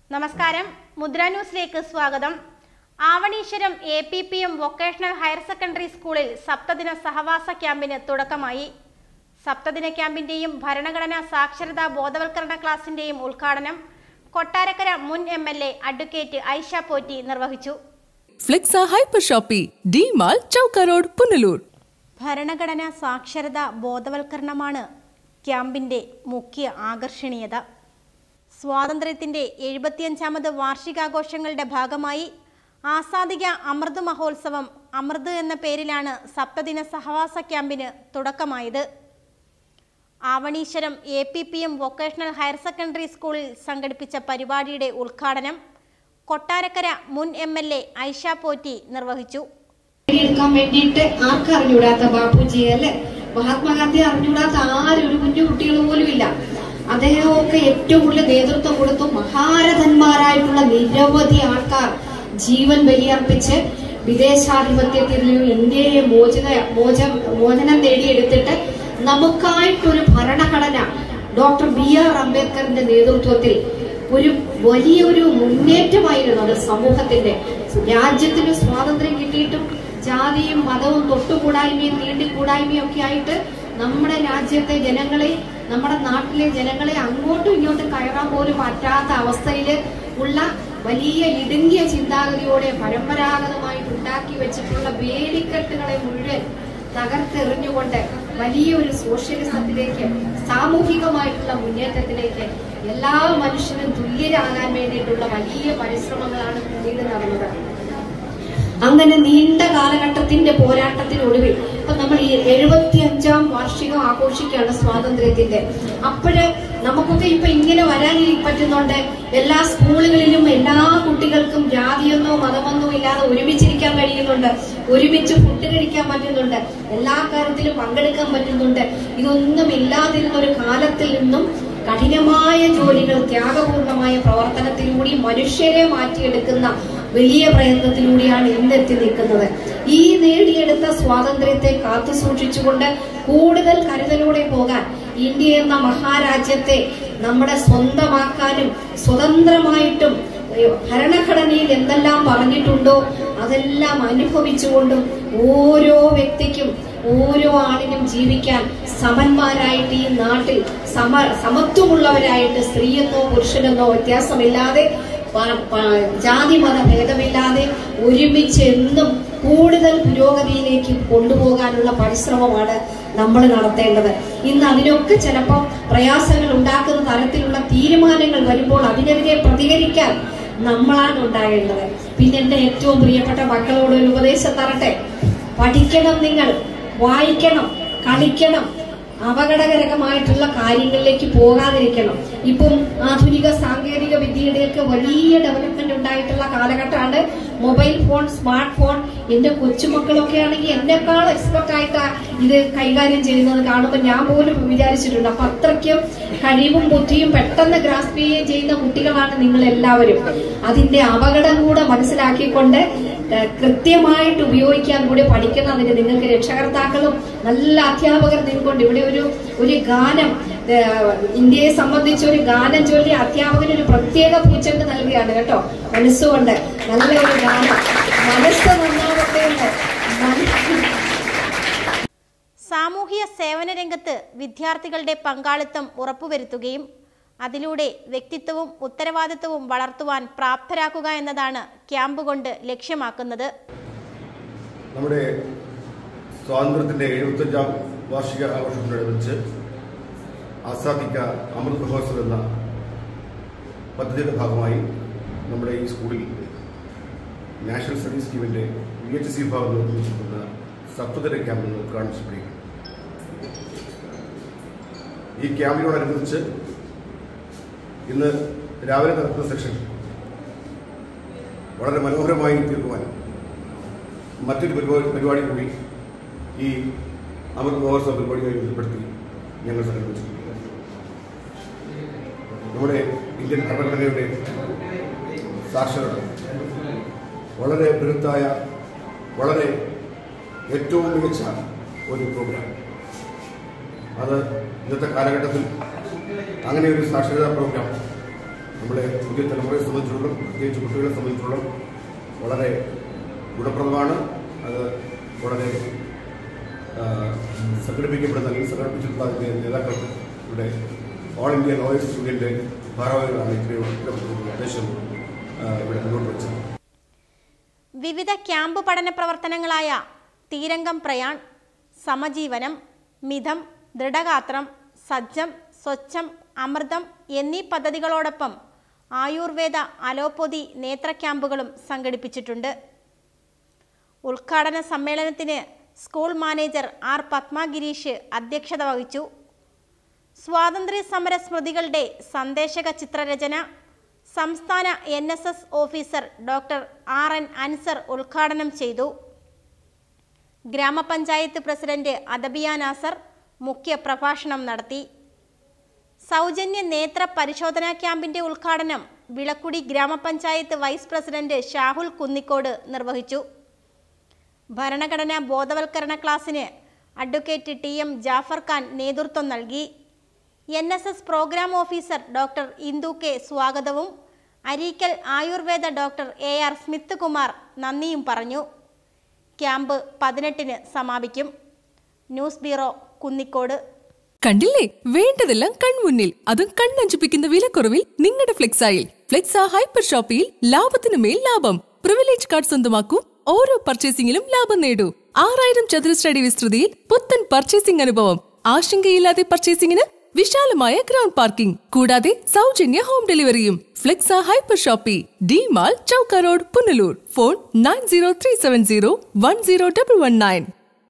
നമസ്കാരം മുദ്ര ന്യൂസിലേക്ക് സ്വാഗതം Avaneeswaram A P P M vocational higher secondary സ്കൂളിൽ സപ്തദിന സഹവാസ ക്യാമ്പിന് തുടക്കമായി സപ്തദിന ക്യാമ്പിന്റെയും ഭരണഘടനാ സാക്ഷരതാ ബോധവൽക്കരണ ക്ലാസിന്റെയും ഉദ്ഘാടനം കൊട്ടാരക്കര മുൻ M L A advocate Aisha Potti നിർവഹിച്ചു Flexa hyper shoppe D mall Chowka road Punalur ഭരണഘടനാ സാക്ഷരതാ ബോധവൽക്കരണമാണ് ക്യാമ്പിന്റെ മുഖ്യ ആകർഷണീയത സ്വാതന്ത്ര്യത്തിന്റെ എഴുപത്തിയഞ്ചാമത് വാർഷികാഘോഷങ്ങളുടെ ഭാഗമായി ആസാദിക അമൃത് മഹോത്സവം അമൃത് എന്ന പേരിലാണ് സപ്തദിന സഹവാസ ക്യാമ്പിന് തുടക്കമായത് Avaneeswaram A P P M vocational higher secondary സ്കൂളിൽ സംഘടിപ്പിച്ച പരിപാടിയുടെ ഉദ്ഘാടനം കൊട്ടാരക്കര മുൻ M L A Aisha Potti നിർവഹിച്ചു എടുക്കാൻ വേണ്ടിയിട്ട് ആർക്കും അറിഞ്ഞൂടാത്ത ബാപ്പുജിയെ അല്ലെ മഹാത്മാഗാന്ധി അറിഞ്ഞൂടാത്ത ആരും ഒരു കുഞ്ഞു കുട്ടികൾ പോലും ഇല്ല അദ്ദേഹമൊക്കെ ഏറ്റവും കൂടുതൽ നേതൃത്വം കൊടുത്തു മഹാരഥന്മാരായിട്ടുള്ള നിരവധി ആൾക്കാർ ജീവൻ ബലിയർപ്പിച്ച് വിദേശാധിപത്യത്തിൽ നിന്ന് ഇന്ത്യയെ മോചന മോച മോചനം നേടിയെടുത്തിട്ട് നമുക്കായിട്ടൊരു ഭരണഘടന ഡോക്ടർ ബി ആർ അംബേദ്കറിന്റെ നേതൃത്വത്തിൽ ഒരു വലിയൊരു മുന്നേറ്റമായിരുന്നു അത് സമൂഹത്തിന്റെ രാജ്യത്തിന് സ്വാതന്ത്ര്യം കിട്ടിയിട്ടും ജാതിയും മതവും തൊട്ടുകൂടായ്മയും തീണ്ടിക്കൂടായ്മയും ഒക്കെ ആയിട്ട് നമ്മുടെ രാജ്യത്തെ ജനങ്ങളെ നമ്മുടെ നാട്ടിലെ ജനങ്ങളെ അങ്ങോട്ടും ഇങ്ങോട്ടും കയറാൻ പോലും പറ്റാത്ത അവസ്ഥയിൽ ഉള്ള വലിയ ഇടുങ്ങിയ ചിന്താഗതിയോടെ പരമ്പരാഗതമായിട്ട് ഉണ്ടാക്കി വെച്ചിട്ടുള്ള വേലിക്കെട്ടുകളെ മുഴുവൻ തകർത്തെറിഞ്ഞുകൊണ്ട് വലിയൊരു സോഷ്യലിസത്തിലേക്ക് സാമൂഹികമായിട്ടുള്ള മുന്നേറ്റത്തിലേക്ക് എല്ലാ മനുഷ്യരും തുല്യരാകാൻ വേണ്ടിയിട്ടുള്ള വലിയ പരിശ്രമങ്ങളാണ് പിന്നീട് നടന്നത് അങ്ങനെ നീണ്ട കാലഘട്ടത്തിന്റെ പോരാട്ടത്തിനൊടുവിൽ ഇപ്പൊ നമ്മൾ ഈ എഴുപത്തി അഞ്ചാം വാർഷികം ആഘോഷിക്കുകയാണ് സ്വാതന്ത്ര്യത്തിന്റെ അപ്പോഴ് നമുക്കൊക്കെ ഇപ്പൊ ഇങ്ങനെ വരാൻ പറ്റുന്നുണ്ട് എല്ലാ സ്കൂളുകളിലും എല്ലാ കുട്ടികൾക്കും ജാതിയൊന്നോ മതമൊന്നോ ഇല്ലാതെ ഒരുമിച്ചിരിക്കാൻ കഴിയുന്നുണ്ട് ഒരുമിച്ച് ഫുഡ് കഴിക്കാൻ പറ്റുന്നുണ്ട് എല്ലാ കാര്യത്തിലും പങ്കെടുക്കാൻ പറ്റുന്നുണ്ട് ഇതൊന്നും ഇല്ലാതിരുന്ന ഒരു കാലത്തിൽ നിന്നും കഠിനമായ ജോലികൾ ത്യാഗപൂർണമായ പ്രവർത്തനത്തിലൂടെ മനുഷ്യരെ മാറ്റിയെടുക്കുന്ന വലിയ പ്രയത്നത്തിലൂടെയാണ് ഇന്നെത്തി നിൽക്കുന്നത് ഈ നേടിയെടുത്ത സ്വാതന്ത്ര്യത്തെ കാത്തു സൂക്ഷിച്ചുകൊണ്ട് കൂടുതൽ കരുതലോടെ പോകാൻ ഇന്ത്യ എന്ന മഹാരാജ്യത്തെ നമ്മുടെ സ്വന്തമാക്കാനും സ്വതന്ത്രമായിട്ടും ഭരണഘടനയിൽ എന്തെല്ലാം പറഞ്ഞിട്ടുണ്ടോ അതെല്ലാം അനുഭവിച്ചുകൊണ്ടും ഓരോ വ്യക്തിക്കും ഓരോ ആളിനും ജീവിക്കാൻ സമന്മാരായിട്ട് ഈ നാട്ടിൽ സമ സമത്വമുള്ളവരായിട്ട് സ്ത്രീയെന്നോ പുരുഷനെന്നോ വ്യത്യാസമില്ലാതെ പ- പ- ജാതി മത ഭേദമില്ലാതെ ഒരുമിച്ച് എന്നും കൂടുതൽ പുരോഗതിയിലേക്ക് കൊണ്ടുപോകാനുള്ള പരിശ്രമമാണ് നമ്മൾ നടത്തേണ്ടത് ഇന്ന് അതിനൊക്കെ ചിലപ്പോൾ പ്രയാസങ്ങൾ ഉണ്ടാക്കുന്ന തരത്തിലുള്ള തീരുമാനങ്ങൾ വരുമ്പോൾ അതിനെതിരെ പ്രതികരിക്കാൻ നമ്മളാണ് ഉണ്ടാകേണ്ടത് പിന്നെ എന്റെ ഏറ്റവും പ്രിയപ്പെട്ട മക്കളോട് ഒരു ഉപദേശം തരട്ടെ പഠിക്കണം നിങ്ങൾ വായിക്കണം കളിക്കണം അപകടകരമായിട്ടുള്ള കാര്യങ്ങളിലേക്ക് പോകാതിരിക്കണം ഇപ്പം ആധുനിക സാങ്കേതിക വിദ്യയുടെയൊക്കെ വലിയ ഡെവലപ്മെന്റ് ഉണ്ടായിട്ടുള്ള കാലഘട്ടമാണ് മൊബൈൽ ഫോൺ സ്മാർട്ട് ഫോൺ എന്റെ കൊച്ചുമക്കളൊക്കെ ആണെങ്കിൽ എന്നെക്കാൾ എക്സ്പെർട്ട് ആയിട്ടാ ഇത് കൈകാര്യം ചെയ്യുന്നത് കാണുമ്പോൾ ഞാൻ പോലും വിചാരിച്ചിട്ടുണ്ട് അപ്പൊ അത്രയ്ക്കും കഴിവും ബുദ്ധിയും പെട്ടെന്ന് ഗ്രാസ്പ് ചെയ്യുകയും ചെയ്യുന്ന കുട്ടികളാണ് നിങ്ങൾ എല്ലാവരും അതിന്റെ അപകടം കൂടെ മനസ്സിലാക്കിക്കൊണ്ട് ഏഹ് കൃത്യമായിട്ട് ഉപയോഗിക്കാൻ കൂടി പഠിക്കുന്നതിന് നിങ്ങൾക്ക് രക്ഷകർത്താക്കളും നല്ല അധ്യാപകർ നിന്നുകൊണ്ട് ഇവിടെ ഒരു ഒരു ഗാനം ഏഹ് ഇന്ത്യയെ സംബന്ധിച്ച് ഒരു ഗാനം ചൊല്ലി അധ്യാപകന് ഒരു പ്രത്യേക പൂച്ചെണ്ട് നൽകുകയാണ് കേട്ടോ മനസ്സുകൊണ്ട് നല്ല ഒരു ഗാനം മനസ്സ് നന്നാവട്ടെ എന്ന് മനസ്സ് സാമൂഹിക സേവന രംഗത്ത് വിദ്യാർത്ഥികളുടെ പങ്കാളിത്തം ഉറപ്പുവരുത്തുകയും അതിലൂടെ വ്യക്തിത്വവും ഉത്തരവാദിത്വവും വളർത്തുവാൻ പ്രാപ്തരാക്കുക എന്നതാണ് ക്യാമ്പ് കൊണ്ട് ലക്ഷ്യമാക്കുന്നത് നമ്മുടെ സ്വാതന്ത്ര്യത്തിൻ്റെ എഴുപത്തഞ്ചാം വാർഷിക ആഘോഷത്തോടനുബന്ധിച്ച് ആസാദിക്ക അമൃത് മഹോത്സവ് എന്ന പദ്ധതിയുടെ ഭാഗമായി നമ്മുടെ ഈ സ്കൂളിൽ നാഷണൽ സ്റ്റഡീസ് ടീമിൻ്റെ വി എച്ച് സി വിഭാഗം നിർമ്മിച്ചിരിക്കുന്ന സപ്തദിന ക്യാമ്പ് ഇന്ന് ഉദ്ഘാടനം ചെയ്യപ്പെടുകയാണ് ഈ ക്യാമ്പിനോടനുബന്ധിച്ച് ഇന്ന് രാവിലെ നടക്കുന്ന സെഷൻ വളരെ മനോഹരമായി തീർക്കുവാൻ മറ്റൊരു പരിപാടി പരിപാടി കൂടി ഈ അമൃത് മഹോത്സവ പരിപാടിയുമായി ബന്ധപ്പെടുത്തി ഞങ്ങൾ സംഘടിപ്പിച്ചിട്ടുണ്ട് നമ്മുടെ ഇന്ത്യൻ ഭരണഘടനയുടെ സാക്ഷരത വളരെ ബൃഹത്തായ വളരെ ഏറ്റവും മികച്ച ഒരു പ്രോഗ്രാം അത് ഇന്നത്തെ കാലഘട്ടത്തിൽ അങ്ങനെ ഒരു സാക്ഷരതാ പ്രോഗ്രാം നമ്മളെ പുതിയ തലമുറയെ സംബന്ധിച്ചിടത്തോളം പ്രത്യേകിച്ച് കുട്ടികളെ സംബന്ധിച്ചിടത്തോളം വളരെ ഗുണപ്രദമാണ് അത് വളരെ ആ, സംഘടിപ്പിക്കപ്പെടുന്ന അല്ലെങ്കിൽ സംഘടിപ്പിച്ചിട്ടുള്ള അതിൻ്റെ നേതാക്കൾ ഇവിടെ ഓൾ ഇന്ത്യ ലോയേഴ്സ് യൂണിയൻ്റെ ഭാരവാഹികളാണ് ഇത്രയും ഇത്തരത്തിലുള്ള നിർദ്ദേശം ആ, ഇവിടെ മുന്നോട്ട് വെച്ചത് വിവിധ ക്യാമ്പ് പഠന പ്രവർത്തനങ്ങളായ തീരംഗം പ്രയാൺ സമജീവനം മിതം ദൃഢഗാത്രം സജ്ജം സ്വച്ഛം അമൃതം എന്നീ പദ്ധതികളോടൊപ്പം ആയുർവേദ അലോപ്പതി നേത്ര ക്യാമ്പുകളും സംഘടിപ്പിച്ചിട്ടുണ്ട് ഉദ്ഘാടന സമ്മേളനത്തിന് school manager R Padma Girish അധ്യക്ഷത വഹിച്ചു സ്വാതന്ത്ര്യ സമര സ്മൃതികളുടെ സന്ദേശക ചിത്രരചന സംസ്ഥാന N S S officer doctor R N Ansar ഉദ്ഘാടനം ചെയ്തു ഗ്രാമപഞ്ചായത്ത് പ്രസിഡന്റ് അദബിയ നാസർ മുഖ്യ പ്രഭാഷണം നടത്തി സൗജന്യ നേത്ര പരിശോധനാ ക്യാമ്പിന്റെ ഉദ്ഘാടനം വിളക്കുടി ഗ്രാമപഞ്ചായത്ത് വൈസ് പ്രസിഡന്റ് ഷാഹുൽ കുന്നിക്കോട് നിർവഹിച്ചു ഭരണഘടനാ ബോധവൽക്കരണ ക്ലാസ്സിന് advocate T M Jafar Khan നേതൃത്വം നൽകി N S S programme officer doctor Indu K സ്വാഗതവും Areekkal ayurveda doctor A R Smith Kumar നന്ദിയും പറഞ്ഞു ക്യാമ്പ് പതിനെട്ടിന് സമാപിക്കും ന്യൂസ് ബ്യൂറോ കുന്നിക്കോട് കണ്ടില്ലേ വേണ്ടതെല്ലാം കൺമുന്നിൽ അതും കണ്ണഞ്ചിപ്പിക്കുന്ന വിലക്കുറവിൽ നിങ്ങളുടെ ഫ്ലെക്സായിൽ ഫ്ലെക്സ ഹൈപ്പർ ഷോപ്പിയിൽ ലാഭത്തിന് മേൽ ലാഭം പ്രിവിലേജ് കാർഡ് സ്വന്തമാക്കൂ ഓരോ പർച്ചേസിംഗിലും ലാഭം നേടൂ ആറായിരം ചതുരശ്രടി വിസ്തൃതിയിൽ പുത്തൻ പർച്ചേസിംഗ് അനുഭവം ആശങ്കയില്ലാതെ പർച്ചേസിംഗിന് വിശാലമായ ഗ്രൗണ്ട് പാർക്കിംഗ് കൂടാതെ സൗജന്യ ഹോം ഡെലിവറിയും Flexa hyper shoppe D mall Chowka road Punalur phone nine zero three seven zero one zero double one nine